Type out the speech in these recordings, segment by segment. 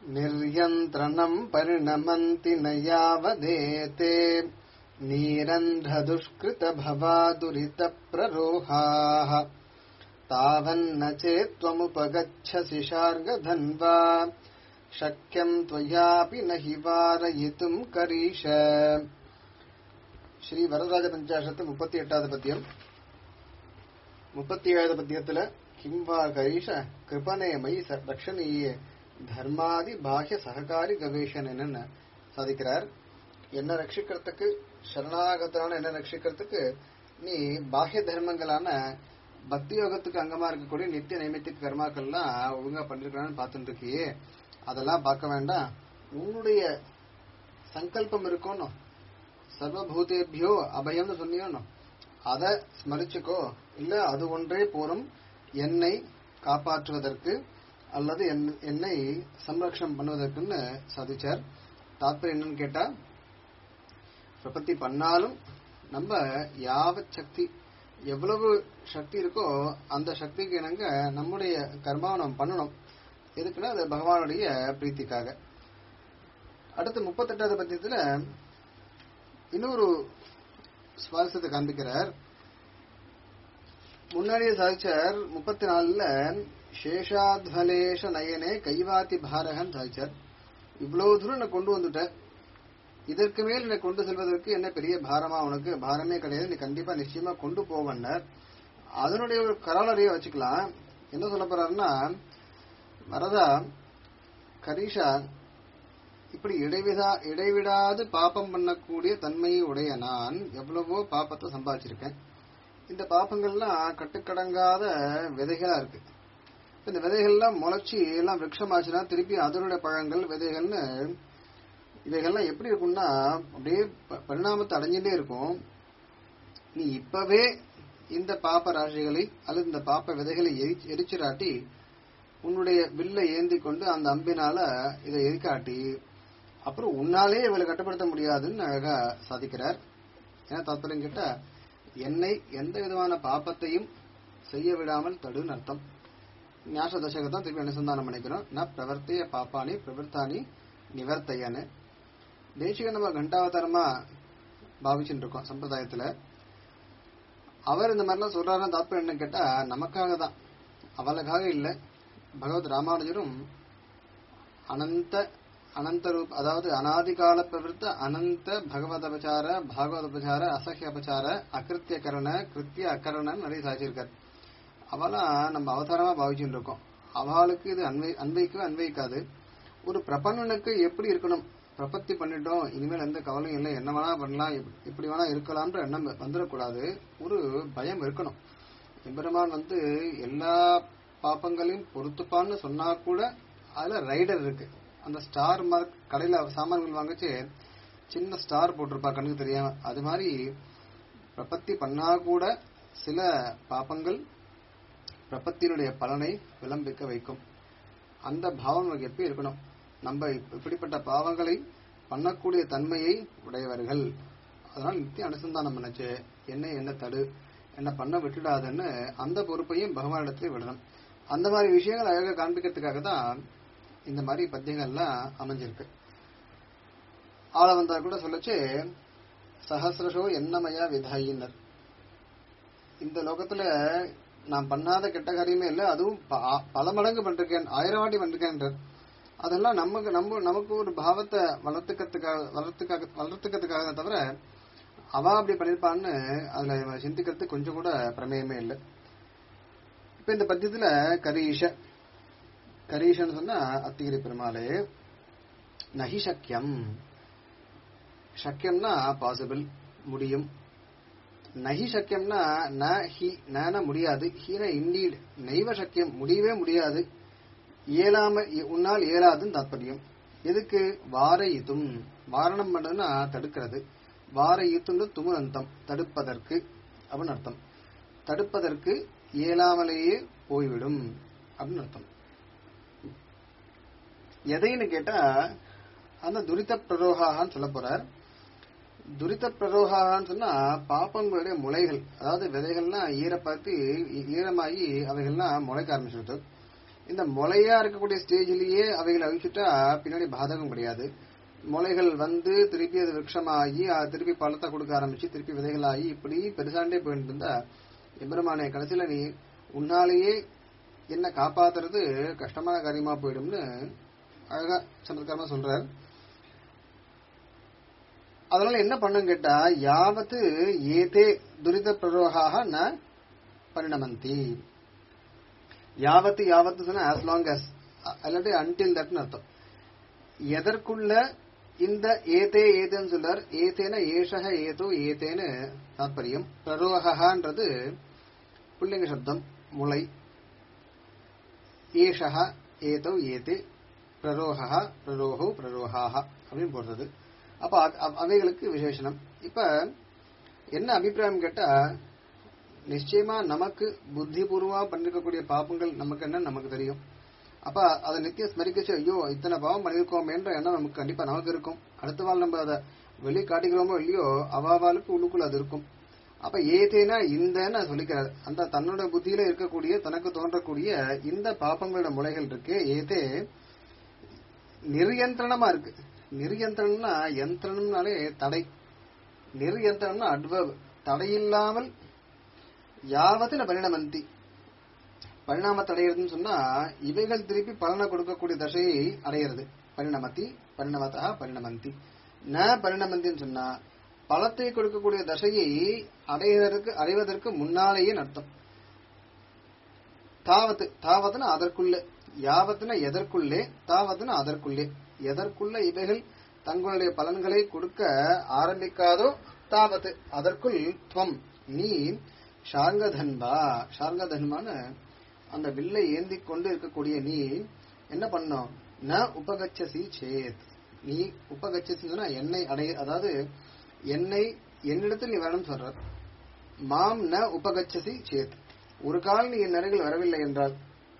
निर्यन्त्रणम् परिणमन्ति न यावदेते नीरन्ध्रदुष्कृतभवादुरितप्ररोहाः तावन्न चेत्त्वमुपगच्छसि शार्गधन्वा शक्यम् त्वयापि न हि वारयितुम् करीष ஸ்ரீ வரதராஜ பஞ்சாசத்து முப்பத்தி எட்டாவது பத்தியம் முப்பத்தி ஏழாவது பத்தியத்துல கிம்பா கரீஷ கிருபனே மயி ச- ரக்ஷணீய தர்மாதி பாஹ்ய சககாரி கவேஷன்னு சாதிக்கிறார் என்ன ரட்சிக்கிறதுக்கு சரணாகத்தான என்ன ரட்சிக்கிறதுக்கு நீ பாஹ்ய தர்மங்களான பக்தி யோகத்துக்கு அங்கமா இருக்கக்கூடிய நித்திய நைமித்திய கர்மாக்கள்லாம் ஒழுங்கா பண்ணிருக்கான்னு பார்த்துட்டு இருக்கியே அதெல்லாம் பார்க்க வேண்டாம் உன்னுடைய சங்கல்பம் இருக்கணும் சர்வபூதேபியோ அபயம்னு சொன்னியோனோ அதை ஸ்மரிச்சுக்கோ இல்ல அது ஒன்றே போரும் என்னை காப்பாற்றுவதற்கு அல்லது என்- என்னை சம்ரக்ஷணம் பண்ணுவதற்குன்னு சாதிச்சார் தாத்பரியம் என்னன்னு கேட்டா பிரபத்தி பண்ணாலும் நம்ம யாவத் சக்தி எவ்வளவு சக்தி இருக்கோ அந்த சக்திக்கு இணங்க நம்முடைய கர்மாவை நம்ம பண்ணணும் எதுக்குன்னா அது பகவானுடைய பிரீத்திக்காக அடுத்து முப்பத்தெட்டாவது பத்தியத்துல இன்னொரு சுவாரஸ்யத்தை காண்பிக்கிறார் முன்னாடியே சாதிச்சார் முப்பத்தி நாலுல சேஷாத்வலேஷ நயனே கைவாத்தி பாரகன் சாதிச்சார் இவ்வளவு தூரம் நான் கொண்டு வந்துட்டேன் இதற்கு மேல் என்னை கொண்டு செல்வதற்கு என்ன பெரிய பாரமா உனக்கு பாரமே கிடையாது நீ கண்டிப்பா நிச்சயமா கொண்டு போவன்னர் அதனுடைய ஒரு கராளரைய வச்சுக்கலாம் என்ன சொல்ல போறாருன்னா வரதா கரீஷா இப்படி இடைவிடா இடைவிடாது பாப்பம் பண்ணக்கூடிய தன்மையை உடைய நான் எவ்வளவோ பாப்பத்தை சம்பாதிச்சிருக்கேன் இந்த பாப்பங்கள்லாம் கட்டுக்கடங்காத விதைகளா இருக்கு இப்ப இந்த விதைகள்லாம் முளைச்சி எல்லாம் விருட்சமாச்சுன்னா திருப்பி அதனுடைய பழங்கள் விதைகள்னு இவைகள்லாம் எப்படி இருக்கும்னா அப்படியே ப- பரிணாமத்தை அடைஞ்சுட்டே இருக்கும் நீ இப்பவே இந்த பாப்ப ராசிகளை அல்லது இந்த பாப்ப விதைகளை எரி- எரிச்சிராட்டி உன்னுடைய வில்லை ஏந்தி கொண்டு அந்த அம்பினால இதை எரிக்காட்டி அப்புறம் உன்னாலே இவளை கட்டுப்படுத்த முடியாதுன்னு அழகா சாதிக்கிறார் ஏன்னா தாத்பரியம் கேட்டா என்னை எந்த விதமான பாப்பத்தையும் செய்ய விடாமல் தடுன்னு அர்த்தம் ஞாச தசகத்தான் திருப்பி அனுசந்தானம் பண்ணிக்கிறோம் ந பிரவர்த்திய பாப்பானி பிரவர்த்தானி நிவர்த்தையன்னு தேசிக நம்ம கண்டாவதாரமா பாவிச்சுட்டு இருக்கோம் சம்பிரதாயத்துல அவர் இந்த மாதிரிலாம் சொல்றாருன்னு தாத்பரியம் என்ன கேட்டா நமக்காக தான் அவளுக்காக இல்ல பகவத் ராமானுஜரும் அனந்த அனந்த ரூப அதாவது அனாதிகால பிரவருத்த அனந்த பகவதபச்சார பாகவதபச்சார அசஹ்ய அபச்சார அகிருத்திய கரண கிருத்திய அக்கரணன் நிறைய சாதிச்சிருக்கார் அவெல்லாம் நம்ம அவதாரமா பாவிச்சுட்டு இருக்கோம் அவளுக்கு இது அன்வை அன்வைக்கவே அன்வைக்காது ஒரு பிரபன்னனுக்கு எப்படி இருக்கணும் பிரபத்தி பண்ணிட்டோம் இனிமேல் எந்த கவலையும் இல்லை என்ன வேணா பண்ணலாம் எப்- எப்படி வேணா இருக்கலாம்ன்ற எண்ணம் வந்துடக்கூடாது ஒரு பயம் இருக்கணும் எம்பெருமான் வந்து எல்லா பாப்பங்களையும் பொறுத்துப்பான்னு சொன்னா கூட அதுல ரைடர் இருக்கு அந்த ஸ்டார் மார்க் கடையில சாமான்கள் வாங்கச்சு சின்ன ஸ்டார் போட்டிருப்பா கண்ணுக்கு தெரியாம அது மாதிரி பிரபத்தி பண்ணா கூட சில பாப்பங்கள் பிரபத்தினுடைய பலனை விளம்பிக்க வைக்கும் அந்த பாவம் நமக்கு எப்படி இருக்கணும் நம்ம இப்ப- இப்படிப்பட்ட பாவங்களை பண்ணக்கூடிய தன்மையை உடையவர்கள் அதனால் நித்திய அனுசந்தானம் பண்ணச்சு என்ன என்ன தடு என்ன பண்ண விட்டுடாதுன்னு அந்த பொறுப்பையும் பகவானிடத்துல விடணும் அந்த மாதிரி விஷயங்கள் அழகாக காண்பிக்கிறதுக்காக தான் இந்த மாதிரி பத்தியங்கள்லாம் அமைஞ்சிருக்கு ஆள வந்தா கூட சொல்லச்சு சஹசிரஷோ என்னமயா விதாயினர் இந்த லோகத்துல நான் பண்ணாத கெட்ட காரியமே இல்லை அதுவும் ப- பல மடங்கு பண்ணிருக்கேன் ஆயிரம் வாட்டி பண்ணிருக்கேன்றார் அதெல்லாம் நமக்கு நம்ம நமக்கு ஒரு பாவத்தை வளர்த்துக்கிறதுக்காக வளர்த்துக்காக வளர்த்துக்கிறதுக்காக தவிர அவ அப்படி பண்ணிருப்பான்னு அதுல இவன் சிந்திக்கிறதுக்கு கொஞ்சம் கூட பிரமேயமே இல்லை இப்ப இந்த பத்தியத்துல கரீஷ கரீஷன்னு சொன்னா அத்திகிரி பெருமாளே நகி சக்கியம் சக்கியம்னா பாசிபிள் முடியும் நகி சக்கியம்னா ந ஹி நன முடியாது ஹீன இண்டீட் நெய்வ சக்கியம் முடியவே முடியாது இயலாம உன்னால் இயலாதுன்னு தாத்பரியம் எதுக்கு வார இதும் வாரணம் பண்ணதுன்னா தடுக்கிறது வார யுத்துண்டு துமுரந்தம் தடுப்பதற்கு அப்படின்னு அர்த்தம் தடுப்பதற்கு இயலாமலேயே போய்விடும் அப்படின்னு அர்த்தம் எதைன்னு கேட்டா அந்த துரித பிரரோகான்னு சொல்ல போறார் துரித பிரரோகான்னு சொன்னா பாப்பங்களுடைய முளைகள் அதாவது விதைகள்லாம் ஈரப்பாத்து ஈரமாகி அவைகள்லாம் முளைக்க ஆரம்பிச்சிருது இந்த முளையா இருக்கக்கூடிய ஸ்டேஜிலேயே அவைகளை அழிச்சுட்டா பின்னாடி பாதகம் கிடையாது முளைகள் வந்து திருப்பி அது விருட்சமாகி அது திருப்பி பழத்தை கொடுக்க ஆரம்பிச்சு திருப்பி விதைகளாகி இப்படி பெருசாண்டே போயிட்டு இருந்தா எம்பெருமானே கடைசியில நீ உன்னாலேயே என்ன காப்பாத்துறது கஷ்டமான காரியமா போயிடும்னு அழகா சமத்காரமா சொல்றார் அதனால என்ன பண்ணும் கேட்டா யாவத்து ஏதே துரித பிரரோகாக ந பரிணமந்தி யாவத்து யாவத்து சொன்னா ஆஸ் லாங் அஸ் அல்லாட்டி அன்டில் தட்னு அர்த்தம் எதற்குள்ள இந்த ஏதே ஏதேன்னு சொல்றார் ஏதேன ஏஷக ஏதோ ஏதேன்னு தாற்பயம் பிரரோகன்றது புல்லிங்க சப்தம் முளை ஏஷக ஏதோ ஏதே பிரரோகா பிரரோகோ பிரரோகாக அப்படின்னு போடுறது அப்ப அது- அவ்- அவைகளுக்கு விசேஷனம் இப்ப என்ன அபிப்பிராயம் கேட்டா நிச்சயமா நமக்கு புத்திபூர்வமா பண்ணிருக்கக்கூடிய பாப்பங்கள் நமக்கு என்ன நமக்கு தெரியும் அப்ப அதை நித்தியம் ஸ்மரிக்கச்சு ஐயோ இத்தனை பாவம் பண்ணிருக்கோமேன்ற எண்ணம் நமக்கு கண்டிப்பா நமக்கு இருக்கும் அடுத்த வாழ் நம்ம அதை வெளியே காட்டிக்கிறோமோ இல்லையோ அவாவாளுக்கு உள்ளுக்குள்ள அது இருக்கும் அப்ப ஏதேனா இந்தன்னு சொல்லிக்கிறார் அந்த தன்னோட புத்தியில இருக்கக்கூடிய தனக்கு தோன்றக்கூடிய இந்த பாப்பங்களோட முளைகள் இருக்கு ஏதே நிர்யந்திரணமா இருக்கு நிர்யந்திரம்னா யந்திரம்னாலே தடை நிர்யந்திரம்னா அட்வர்ப் தடையில்லாமல் யாவத்தின பரிணமந்தி பரிணாமத்தை அடையிறதுன்னு சொன்னா இவைகள் திருப்பி பலனை கொடுக்கக்கூடிய தசையை அடையிறது பரிணமத்தி பரிணமத்தா பரிணமந்தி ந பரிணமந்தின்னு சொன்னா பலத்தை கொடுக்கக்கூடிய தசையை அடைவதற்கு அடைவதற்கு முன்னாலேயே அர்த்தம் தாவத்து தாவத்துனா அதற்குள்ளே யாவத்துனா எதற்குள்ளே தாவத்துனா அதற்குள்ளே எதற்குள்ள இவைகள் தங்களுடைய பலன்களை கொடுக்க ஆரம்பிக்காதோ தாவத்து அதற்குள் துவம் நீ ஷார்ங்கதன்பா ஷார்ங்கதன்மான அந்த வில்லை ஏந்தி கொண்டு இருக்கக்கூடிய நீ என்ன பண்ணும் ந உபகச்சசி சேத் நீ உபகச்சசி சொன்னா என்னை அடைய அதாவது என்னை என்னிடத்தில் நீ வரணும் சொல்ற மாம் ந உபகச்சசி சேத் ஒரு கால் நீ என் அருகில் வரவில்லை என்றால்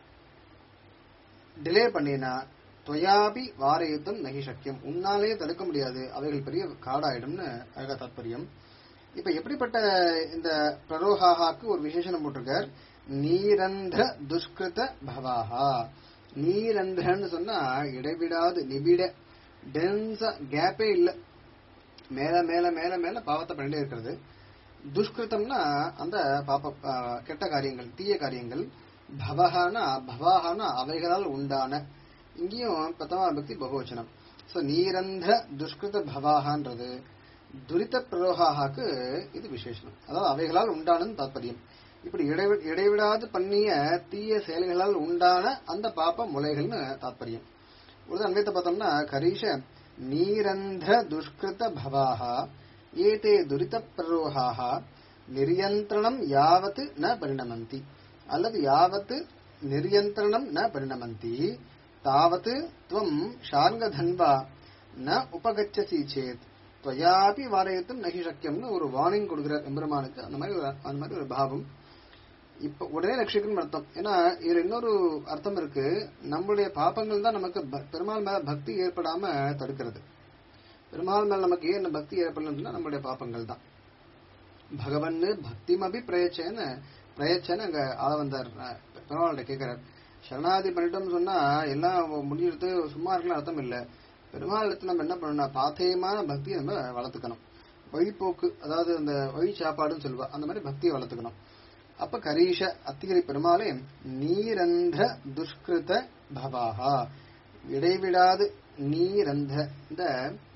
டிலே பண்ணினா தொயாபி வாரயுத்தம் நகி சக்கியம் உன்னாலேயே தடுக்க முடியாது அவைகள் பெரிய காடாயிடும்னு அழகா தாற்பயம் இப்ப எப்படிப்பட்ட இந்த பிரரோகாக்கு ஒரு விசேஷனம் போட்டிருக்கார் நீரந்திர துஷ்கிருத பவாஹா நீரந்திரன்னு சொன்னா இடைவிடாது நிபிட டென்ஸா கேப்பே இல்ல மேல மேல மேல மேல பாவத்தை பண்ணிட்டே இருக்கிறது துஷ்கிருத்தம்னா அந்த பாப்ப ஆ, கெட்ட காரியங்கள் தீய காரியங்கள் பவஹானா பவாஹானா அவைகளால் உண்டான இங்கேயும் பிரதமா பக்தி பகுவச்சனம் சோ நீரந்த துஷ்கிருத பவாகான்றது துரித பிரரோகாக்கு இது விசேஷனம் அதாவது அவைகளால் உண்டானது தாற்பயம் இப்படி இடைவி இடைவிடாது பண்ணிய தீய செயல்களால் உண்டான அந்த பாப்ப முலைகள்னு தாற்பயம் ஒரு அன்வயத்தை பார்த்தோம்னா கரீஷ நீரந்திர துஷ்கிருத பவாஹா ஏதே துரித பிரரோகாக நிரியந்திரணம் யாவத் ந பரிணமந்தி அல்லது யாவத் நிரியந்திரணம் ந பரிணமந்தி தாவத் துவம் ஷார்ங்கதன்வா ந உபகச்சசி சேத் துவயாபி வாரயத்தும் நகி சக்கியம்னு ஒரு வார்னிங் கொடுக்குற எம்பெருமானுக்கு அந்த மாதிரி ஒரு அந்த மாதிரி ஒரு பாவம் இப்ப உடனே ரட்சிக்கணும் அர்த்தம் ஏன்னா இதுல இன்னொரு அர்த்தம் இருக்கு நம்மளுடைய பாப்பங்கள் தான் நமக்கு ப- பெருமாள் மேல பக்தி ஏற்படாம தடுக்கிறது பெருமாள் மேல நமக்கு ஏன் பக்தி ஏற்படலன்னா நம்மளுடைய பாப்பங்கள் தான் பகவன் பக்திமபி பிரயச்சேன்னு பிரயச்சேன்னு அங்க ஆள வந்தார் அஹ், பெருமாள்கிட்ட கேட்கிறார் சரணாதி பண்ணிட்டோம்னு சொன்னா எல்லாம் முடிஞ்சிருது சும்மா இருக்கலாம் அர்த்தம் இல்ல பெருமாள் இடத்துல நம்ம என்ன பண்ணணும்னா பாத்தேயமான பக்தியை நம்ம வளர்த்துக்கணும் வழிப்போக்கு அதாவது அந்த வழி சாப்பாடுன்னு சொல்லுவா அந்த மாதிரி பக்தியை வளர்த்துக்கணும் அப்ப கரீஷ அத்திகிரி பெருமாளே நீரந்த துஷ்கிருத பவாஹா இடைவிடாது நீரந்த இந்த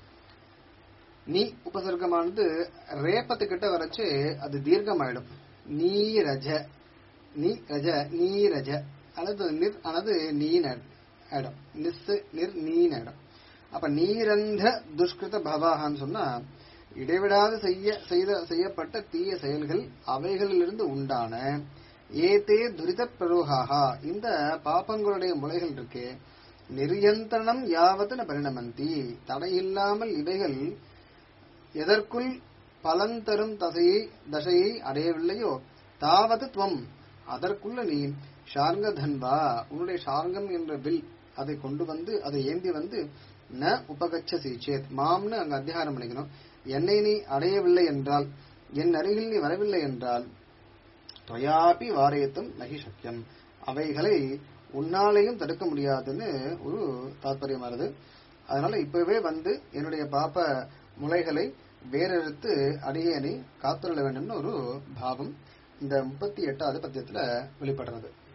நீ உபசர்க்கமானது ரேப்பத்துக்கிட்ட வரைச்சு அது தீர்க்கமாயிடும் நீரஜ நீ ரஜ நீரஜ அல்லது நிர் அல்லது நீன் இடம் நிஸ் நிர் நீன் இடம் அப்ப நீரந்த துஷ்கிருத பவாகான்னு சொன்னா இடைவிடாது செய்ய செய்த செய்யப்பட்ட தீய செயல்கள் அவைகளிலிருந்து உண்டான ஏதே துரித பிரரோகாகா இந்த பாப்பங்களுடைய முளைகள் இருக்கே நிரியந்தனம் யாவத்து பரிணமந்தி தடையில்லாமல் இவைகள் எதற்குள் பலன் தரும் தசையை தசையை அடையவில்லையோ தாவது துவம் அதற்குள்ள நீ ஷார்ங்க தன்வா உன்னுடைய ஷார்ங்கம் என்ற வில் அதை கொண்டு வந்து அதை ஏந்தி வந்து ந உபகச்ச சீச்சேத் மாம்னு அங்க அத்தியாரம் பண்ணிக்கணும் என்னை நீ அடையவில்லை என்றால் என் அருகில் நீ வரவில்லை என்றால் தொயாபி வாரயத்தும் நகி சக்கியம் அவைகளை உன்னாலையும் தடுக்க முடியாதுன்னு ஒரு தாற்பயம் வருது அதனால இப்பவே வந்து என்னுடைய பாப்ப முளைகளை வேறெடுத்து அடியேனை காத்துள்ள வேண்டும்னு ஒரு பாவம் இந்த முப்பத்தி எட்டாவது பத்தியத்துல வெளிப்படுறது